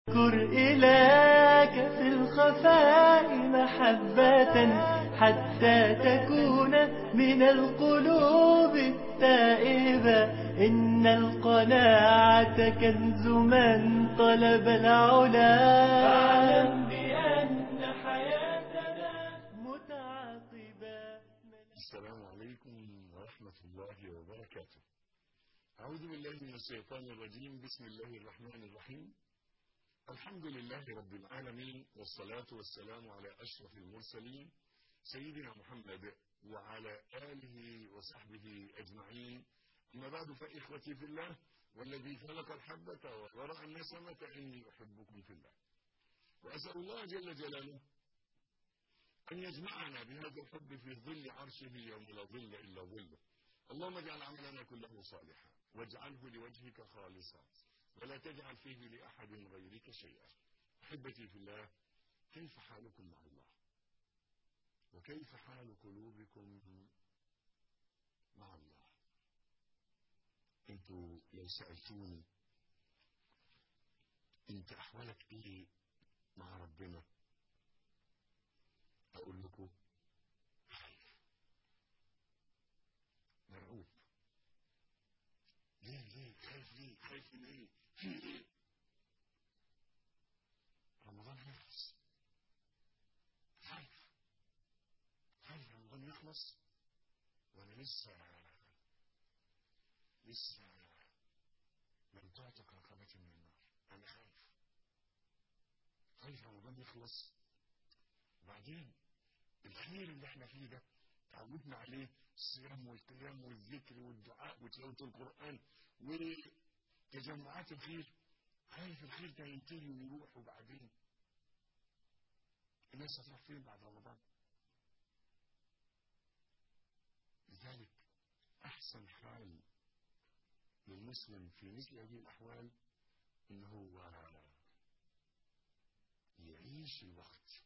اذكر إلهك في الخفاء محبة حتى تكون من القلوب التائبة إن القناعة كنز من طلب العلا فاعلم بأن حياتنا متعاقبة السلام عليكم ورحمة الله وبركاته أعوذ بالله من الشيطان الرجيم بسم الله الرحمن الرحيم الحمد لله رب العالمين والصلاة والسلام على أشرف المرسلين سيدنا محمد وعلى آله وصحبه أجمعين أما بعد فإخوتي في الله والذي خلق الحبة وذرع النسمة إني أحبكم في الله وأسأل الله جل جلاله أن يجمعنا بهذا الحب في ظل عرشه يوم لا ظل إلا ظله اللهم اجعل عملنا كله صالحا واجعله لوجهك خالصا ولا تجعل فيه لأحد غيرك شيئا أحبتي في الله كيف حالكم مع الله وكيف حال قلوبكم مع الله انتوا لو سألتوني انت أحوالك ايه مع ربنا أقول لكم خايف مرعوب ليه ليه خايف ليه خايف من ايه في ايه رمضان هيخلص خايف خايف رمضان يخلص وانا لسه لسه لم تعتق رقبتي من النار انا خايف خايف رمضان يخلص وبعدين الخير اللي احنا فيه ده تعودنا عليه الصيام والقيام والذكر والدعاء وتلاوة القرآن وتجمعات الخير خايف الخير ده ينتهي ويروح وبعدين الناس هتروح فين بعد رمضان لذلك أحسن حال للمسلم في مثل هذه الأحوال إن هو يعيش الوقت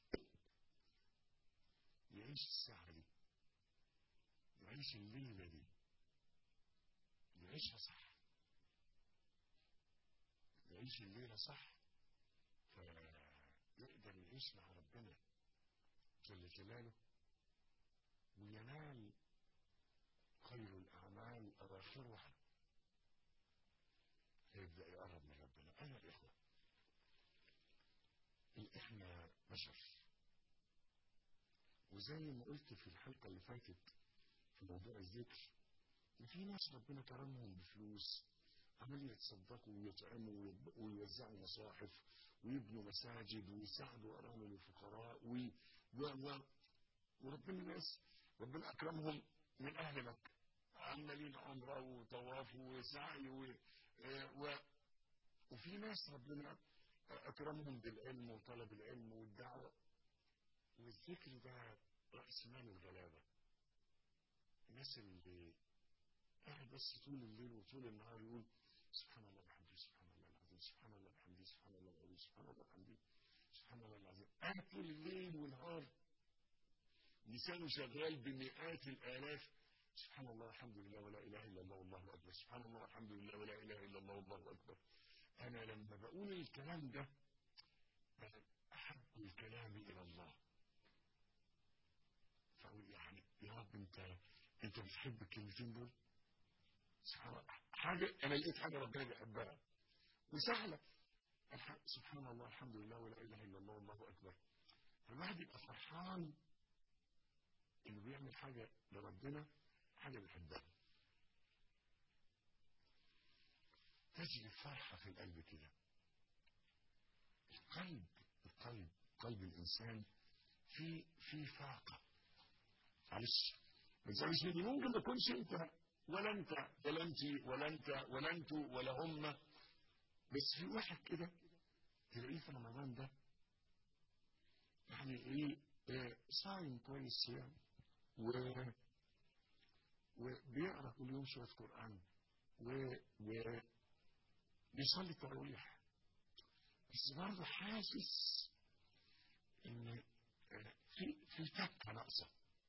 يعيش الساعة دي يعيش الليلة دي يعيشها صح يعيش الليلة صح فيقدر يعيش مع ربنا جل جلاله وينال خير الأعمال أواخرها فيبدأ يقرب من ربنا أيها الإخوة إحنا بشر وزي ما قلت في الحلقة اللي فاتت في موضوع الذكر إن في ناس ربنا كرمهم بفلوس عمالين يتصدقوا ويطعموا ويوزعوا مصاحف ويبنوا مساجد ويساعدوا أرامل الفقراء و و و وربنا ناس ربنا أكرمهم من أهل مكة عمالين عمرة وطواف وسعي و... و... وفي ناس ربنا أكرمهم بالعلم وطلب العلم والدعوة والذكر ده رأس مال الغلابة الناس اللي قاعد بس طول الليل وطول النهار يقول سبحان الله وبحمده سبحان الله العظيم سبحان الله وبحمده سبحان الله العظيم سبحان الله وبحمده سبحان الله العظيم قاعد طول الليل والنهار لسانه شغال بمئات الآلاف سبحان الله الحمد لله ولا إله إلا الله والله أكبر سبحان الله والحمد لله ولا إله إلا الله والله أكبر أنا لما بقول الكلام ده أحب الكلام إلى الله فأقول يعني يا رب أنت أنت بتحب الكلمتين دول سبحان الله حاجة أنا لقيت حاجة ربنا بيحبها وسهلة سبحان الله الحمد لله ولا إله إلا الله والله أكبر فالواحد يبقى فرحان إنه بيعمل حاجة لربنا حاجة بيحبها تجري فرحة في القلب كده القلب القلب قلب الإنسان في في فاقة معلش ما تزعلش مني ممكن ما تكونش أنت ولا أنت ولا أنت ولا أنت ولا أنتوا ولا هم بس في واحد كده تلاقيه في رمضان ده يعني إيه, إيه صايم كويس صيام و وبيقرا كل يوم شويه قران و و بيصلي التراويح بس برضه حاسس ان في في تكه ناقصه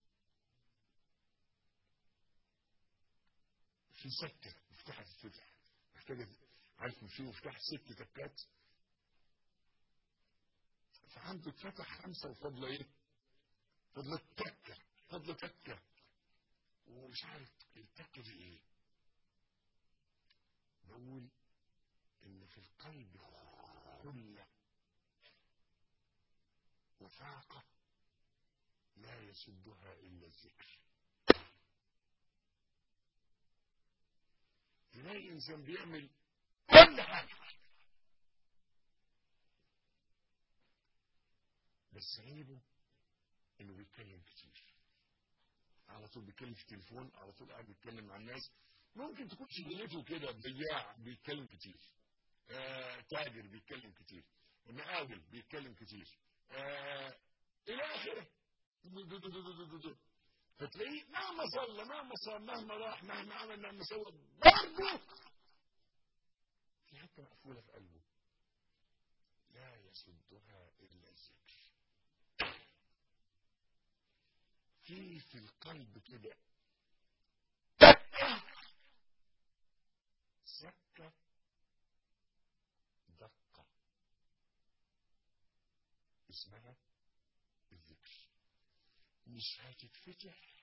في سكه مفتاح تتفتح محتاجه عارف في مفتاح ست تكات فعنده اتفتح خمسة وفضل ايه؟ فضل التكة فضل تكة ومش عارف التكة دي ايه؟ بقول ان في القلب خلة وفاقة لا يسدها الا الذكر تلاقي انسان بيعمل كل حاجه بس عيبه انه بيتكلم كتير على طول بيتكلم في التليفون على طول قاعد بيتكلم مع الناس ممكن تكون شغلته كده بياع بيتكلم كتير آه تاجر بيتكلم كتير مقاول بيتكلم كتير آه الى اخره فتلاقيه مهما صلى مهما صام مهما راح مهما عمل مهما سوى برضه في حته مقفوله في قلبه لا يسدها الا الذكر في في القلب كده دقة سكة دقة اسمها الذكر مش هتتفتح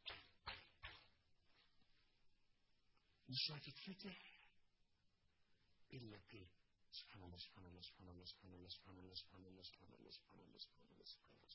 مش هتتفتح إلا كده سبحان الله سبحان الله سبحان الله سبحان الله سبحان الله سبحان الله سبحان الله سبحان الله سبحان الله سبحان الله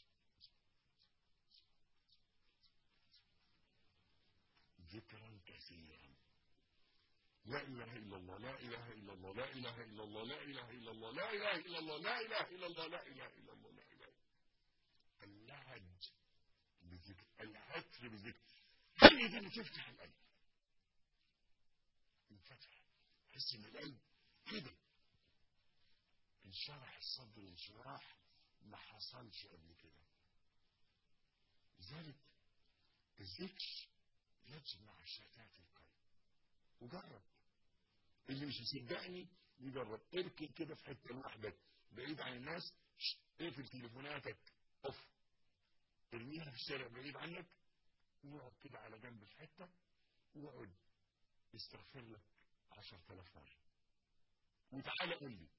ذكرا كثيرا لا إله إلا الله لا إله إلا الله لا إله إلا الله لا إله إلا الله لا إله إلا الله لا إله إلا الله لا إله إلا الله لا إله اللهج بالذكر العطر بالذكر هي دي اللي تفتح القلب انفتح تحس ان القلب كده انشرح الصدر انشراح ما حصلش قبل كده لذلك الذكر يجمع شتات القلب وجرب اللي مش مصدقني يجرب اركن كده في حته لوحدك بعيد عن الناس اقفل تليفوناتك اوف ارميها في الشارع بعيد عنك واقعد كده على جنب في حته واقعد استغفر لك 10000 مره وتعالى قول لي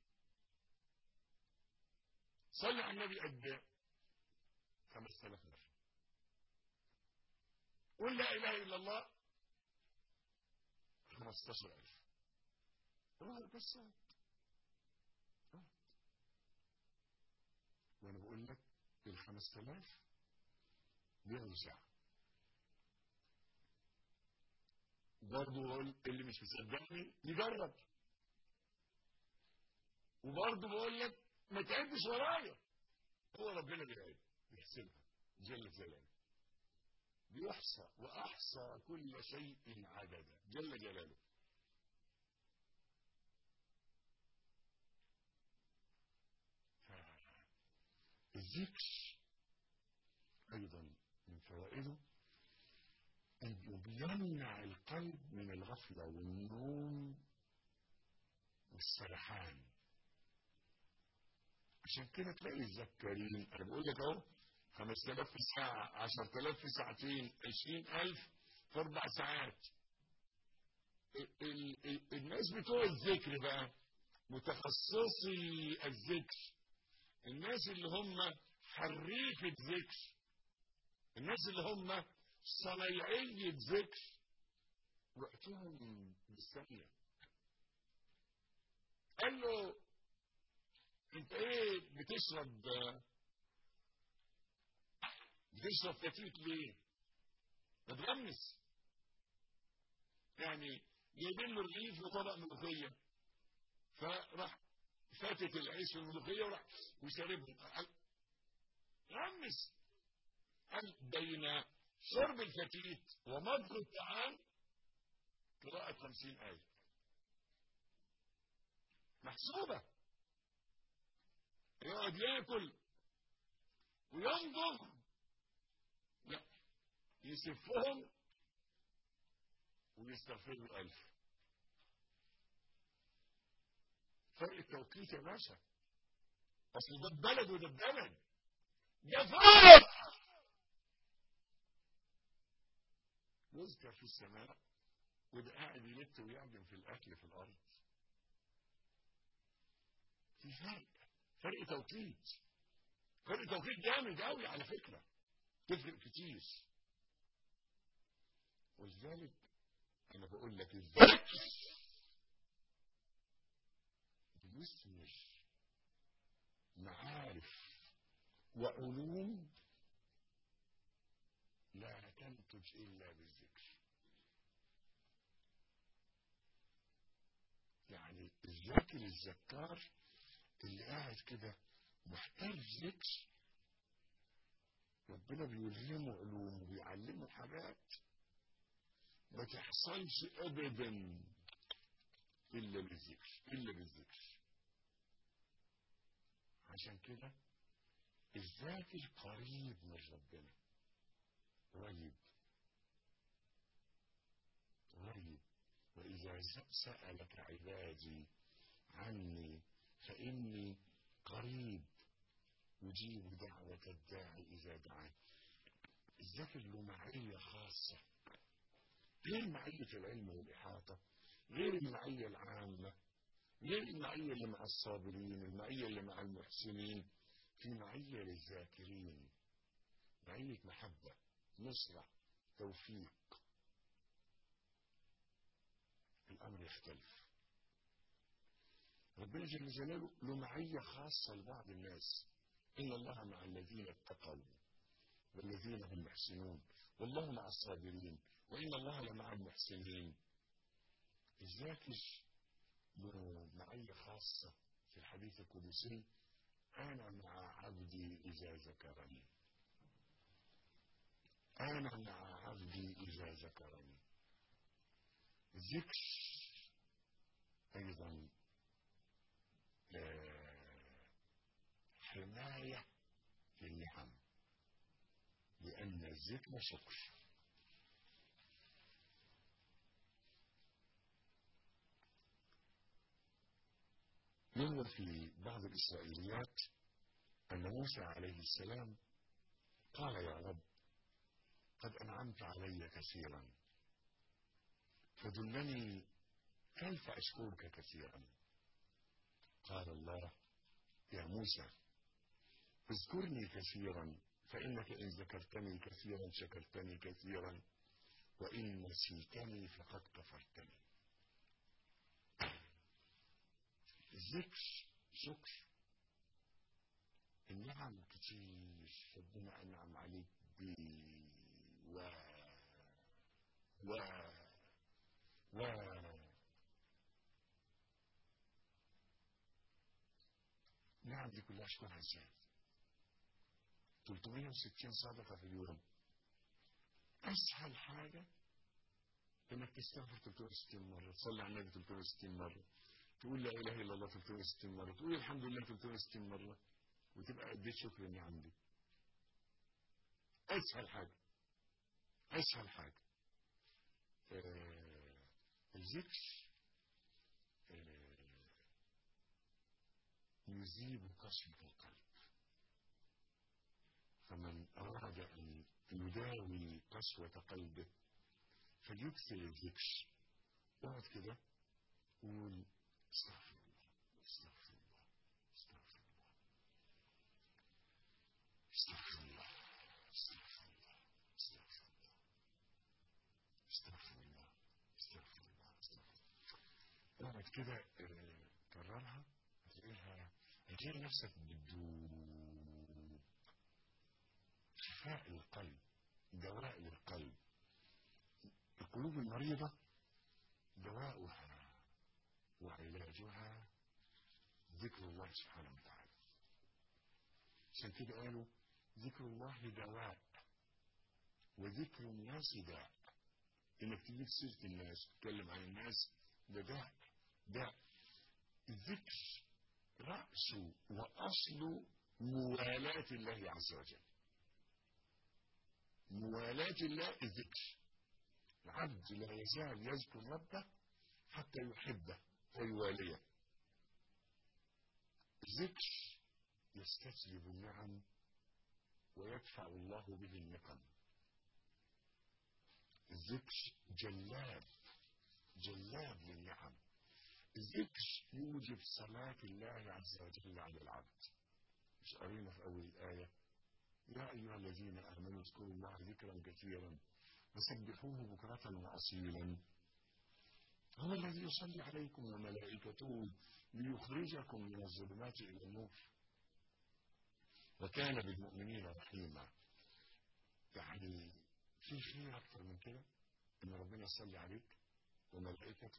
صلي على النبي قد 5000 مره قل لا اله الا الله 15000 اقعد بس اقعد وانا بقول لك ال 5000 بياخدوا ساعة برضه بقول اللي مش مصدقني يجرب وبرضه بقول لك ما تعدش ورايا هو ربنا بيعد بيحسبها جل جلاله بيحصى واحصى كل شيء عددا جل جلاله الذكر ايضا من فوائده انه بيمنع القلب من الغفله والنوم والسرحان عشان كده تلاقي الذكارين انا بقول لك اهو 5000 في ساعة 10000 في ساعتين 20000 في أربع ساعات ال ال ال الناس بتوع الذكر بقى متخصصي الذكر الناس اللي هم حريفة ذكر الناس اللي هم صنايعية ذكر وقتهم بالثانية قال له انت ايه بتشرب بتشرب فتيت ليه؟ ما تغمس يعني جايبين له رغيف وطبق ملوخيه فراح فاتت العيش في الملوخيه وراح وشربهم غمس قال بين شرب الفتيت ومضغ الطعام قراءة خمسين آية محسوبة يقعد ياكل وينضغ لا يسفهم ويستغفروا ألف فرق التوقيت يا باشا أصل ده بلد وده بلد ده فرق يذكر في السماء وده قاعد يلت ويعجن في الأكل في الأرض في فرق فرق توقيت فرق توفيق جامد قوي على فكره تفرق كتير ولذلك انا بقول لك الذكر بيثمر معارف وعلوم لا تنتج الا بالذكر يعني الذاكر الذكار اللي قاعد كده محتاج ذكر ربنا بيلهمه علوم وبيعلمه حاجات ما تحصلش ابدا الا بالذكر الا بالذكر عشان كده الذاكر قريب من ربنا قريب قريب وإذا سألك عبادي عني فإني قريب أجيب دعوة الداعي إذا دعاني الذكر له معية خاصة غير معية العلم والإحاطة غير المعية العامة غير المعية اللي مع الصابرين المعية اللي مع المحسنين في معية للذاكرين معية محبة نصرة توفيق الأمر يختلف ربنا جل جلاله له معية خاصة لبعض الناس إن الله مع الذين اتقوا والذين هم محسنون والله مع الصابرين وإن الله لمع المحسنين الذاكر له معية خاصة في الحديث القدسي أنا مع عبدي إذا ذكرني أنا مع عبدي إذا ذكرني ذكر أيضا حماية للنعم لأن الذكر شكر يروى في بعض الإسرائيليات أن موسى عليه السلام قال يا رب قد أنعمت علي كثيرا فدلني كيف أشكرك كثيرا قال الله يا موسى اذكرني كثيرا فإنك إن ذكرتني كثيرا شكرتني كثيرا وإن نسيتني فقد كفرتني ذكر شكر النعم كتير ربنا أنعم عليك ب و و و نعم دي كلها اشكرها ازاي 360 صدقة في اليوم أسهل حاجة إنك تستغفر 360 مرة تصلي على النبي 360 مرة تقول لا إله إلا الله 360 مرة تقول الحمد لله 360 مرة وتبقى قد شكر النعم دي أسهل حاجة أسهل حاجة آه الذكر آه يذيب قسوة القلب فمن أراد أن يداوي قسوة قلبه فليكثر الذكر اقعد كده قول استغفر الله استغفر الله استغفر الله استغفر الله استغفر الله استغفر الله استغفر الله استغفر الله استغفر الله اقعد كده كررها هتلاقيها هتلاقي نفسك بتدوب شفاء للقلب دواء للقلب القلوب المريضة دواؤها وعلاجها ذكر الله سبحانه وتعالى عشان كده قالوا ذكر الله دواء وذكر الناس داء انك تجيب سيره الناس تتكلم عن الناس ده داء داء الذكر رأسه وأصل موالاة الله عز وجل موالاة الله الذكر العبد لا يزال يذكر ربه حتى يحبه ويواليه الذكر يستجلب النعم ويدفع الله به النقم الذكر جلاب جلاب للنعم الذكر يوجب صلاة الله عز وجل على العبد مش مش قرينا في أول الآية يا أيها الذين آمنوا اذكروا الله ذكرا كثيرا وسبحوه بكرة وأصيلا هو الذي يصلي عليكم وملائكته ليخرجكم من الظلمات إلى النور وكان بالمؤمنين رحيما يعني في خير أكثر من كده إن ربنا يصلي عليك وملائكته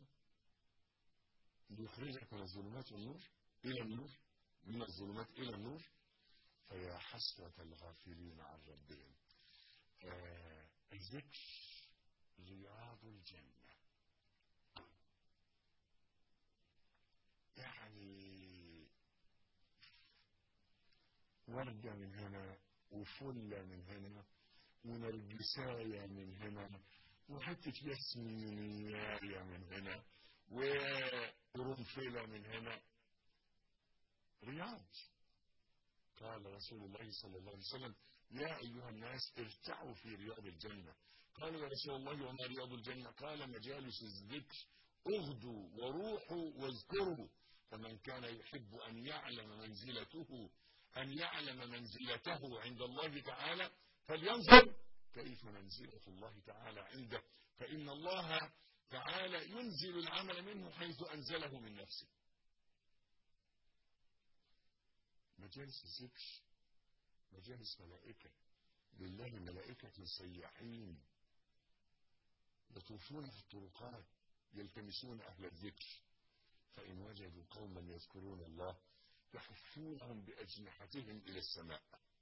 ليخرجك من الظلمات والنور إلى النور من الظلمات إلى النور فيا حسرة الغافلين عن ربهم آه الذكر رياض الجنة يعني وردة من هنا وفلة من هنا ونرجساية من هنا وحتة ياسمينية من هنا وقرنفلة من هنا رياض قال رسول الله صلى الله عليه وسلم يا أيها الناس ارتعوا في رياض الجنة قال يا رسول الله وما رياض الجنة قال مجالس الذكر اغدوا وروحوا واذكروا فمن كان يحب أن يعلم منزلته أن يعلم منزلته عند الله تعالى فلينظر كيف منزلة الله تعالى عنده فإن الله تعالى ينزل العمل منه حيث أنزله من نفسه مجالس الذكر مجالس ملائكة لله ملائكة سياحين يطوفون في الطرقات يلتمسون أهل الذكر فإن وجدوا قوما يذكرون الله يحفونهم بأجنحتهم إلى السماء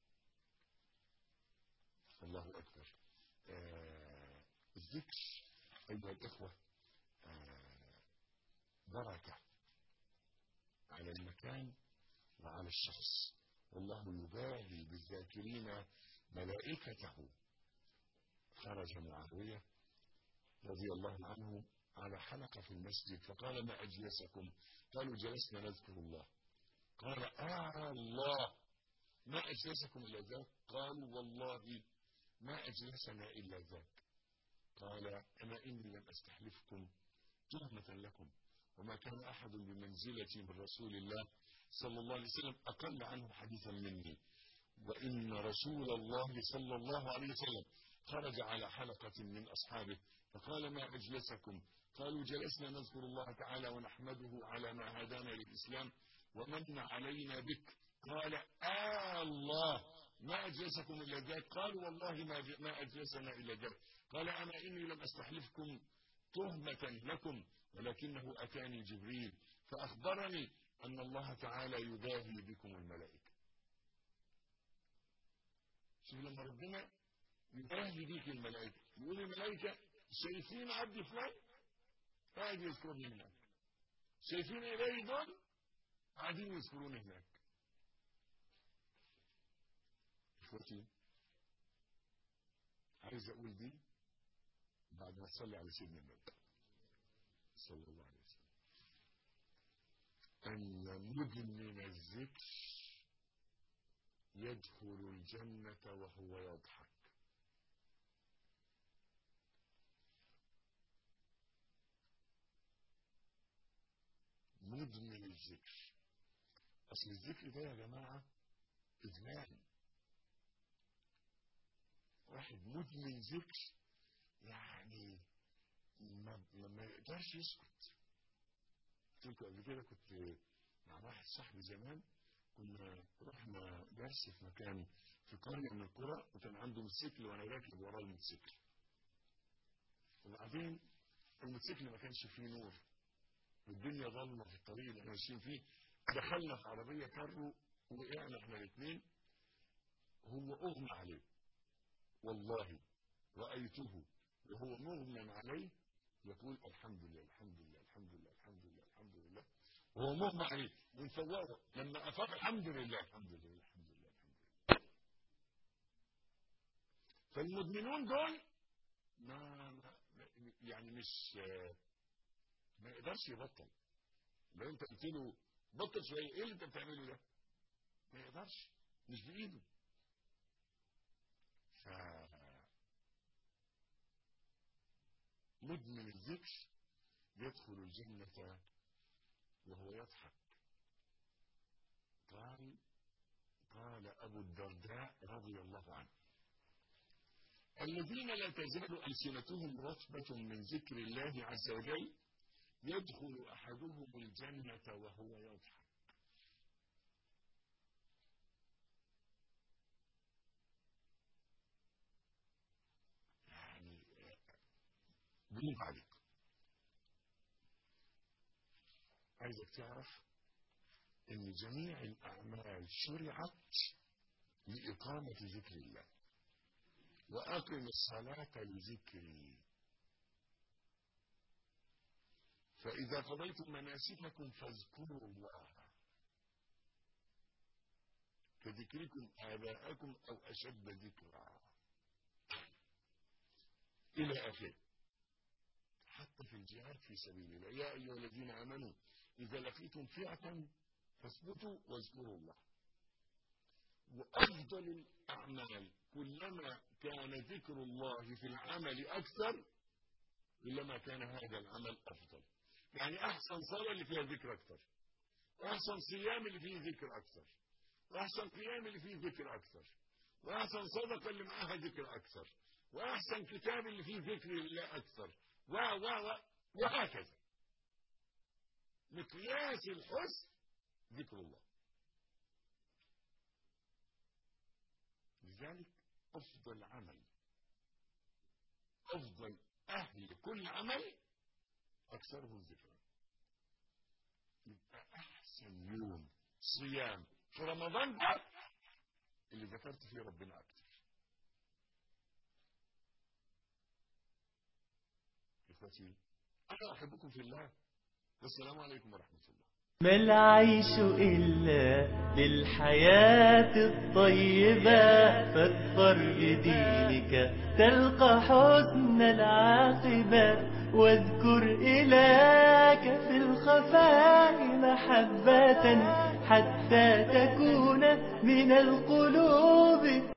الله أكبر آه الذكر أيها الإخوة آه بركة على المكان وعلى الشخص والله يباهي بالذاكرين ملائكته خرج معاوية رضي الله عنه على حلقة في المسجد فقال ما أجلسكم قالوا جلسنا نذكر الله قال آه الله ما أجلسكم إلا ذاك قالوا والله ما أجلسنا إلا ذاك قال أما إني لم أستحلفكم تهمة لكم وما كان أحد بمنزلتي من رسول الله صلى الله عليه وسلم أقل عنه حديثا مني وإن رسول الله صلى الله عليه وسلم خرج على حلقة من أصحابه فقال ما أجلسكم قالوا جلسنا نذكر الله تعالى ونحمده على ما هدانا للإسلام ومن علينا بك قال آه الله ما أجلسكم إلا ذاك قالوا والله ما, ما أجلسنا إلا ذاك قال أما إني لم أستحلفكم تهمة لكم ولكنه أتاني جبريل فأخبرني أن الله تعالى يباهي بكم الملائكة شوف لما ربنا يباهي بيك الملائكة يقول الملائكة شايفين عبد فلان قاعد يذكرني هناك شايفين إلهي دول قاعدين يذكروني هناك اخوتي عايز اقول دي بعد ما تصلي على سيدنا النبي صلى الله عليه وسلم ان مدمن الذكر يدخل الجنة وهو يضحك مدمن الذكر اصل الذكر ده يا جماعة ادمان واحد مدمن ذكر يعني ما, ما يقدرش يسكت قلت لكم قبل كده كنت مع واحد صاحبي زمان كنا رحنا درس في مكان في قرية من القرى وكان عنده موتوسيكل وانا راكب وراه الموتوسيكل وبعدين الموتوسيكل ما كانش فيه نور والدنيا ظلمه في الطريق اللي احنا ماشيين فيه دخلنا في عربيه كارو وقعنا احنا الاثنين هو اغمى عليه والله رأيته وهو مغمى عليه يقول الحمد لله الحمد لله الحمد لله الحمد لله الحمد لله وهو مغمى عليه ونفوقه لما أفاق الحمد لله الحمد لله الحمد لله الحمد لله فالمدمنون دول ما, ما يعني مش ما يقدرش يبطل لو انت قلت له بطل شويه ايه اللي انت بتعمله ده؟ ما يقدرش مش بايده ف مدمن الذكر يدخل الجنة وهو يضحك قال قال أبو الدرداء رضي الله عنه الذين لا تزال ألسنتهم رطبة من ذكر الله عز وجل يدخل أحدهم الجنة وهو يضحك يعني بينك عليك عايزك تعرف ان جميع الاعمال شرعت لاقامه ذكر الله واقم الصلاه لذكري فاذا قضيتم مناسككم فاذكروا الله كذكركم اباءكم او اشد ذكرا الى اخره حتى في الجهاد في سبيل الله يا ايها الذين امنوا اذا لقيتم فئه فاثبتوا واذكروا الله وافضل الاعمال كلما كان ذكر الله في العمل اكثر كلما كان هذا العمل افضل يعني احسن صلاه اللي فيها ذكر اكثر واحسن صيام اللي فيه ذكر اكثر واحسن قيام اللي فيه ذكر اكثر واحسن صدقه اللي معاها ذكر اكثر واحسن كتاب اللي فيه ذكر الله اكثر و و و وهكذا مقياس الحسن ذكر الله لذلك افضل عمل افضل اهل كل عمل اكثرهم ذكرا يبقى احسن يوم صيام في رمضان ده اللي ذكرت فيه ربنا اكثر اخوتي انا احبكم في الله والسلام عليكم ورحمه الله ما العيش إلا للحياة الطيبة فاظفر بدينك تلقى حسن العاقبة واذكر إلهك في الخفاء محبة حتى تكون من القلوب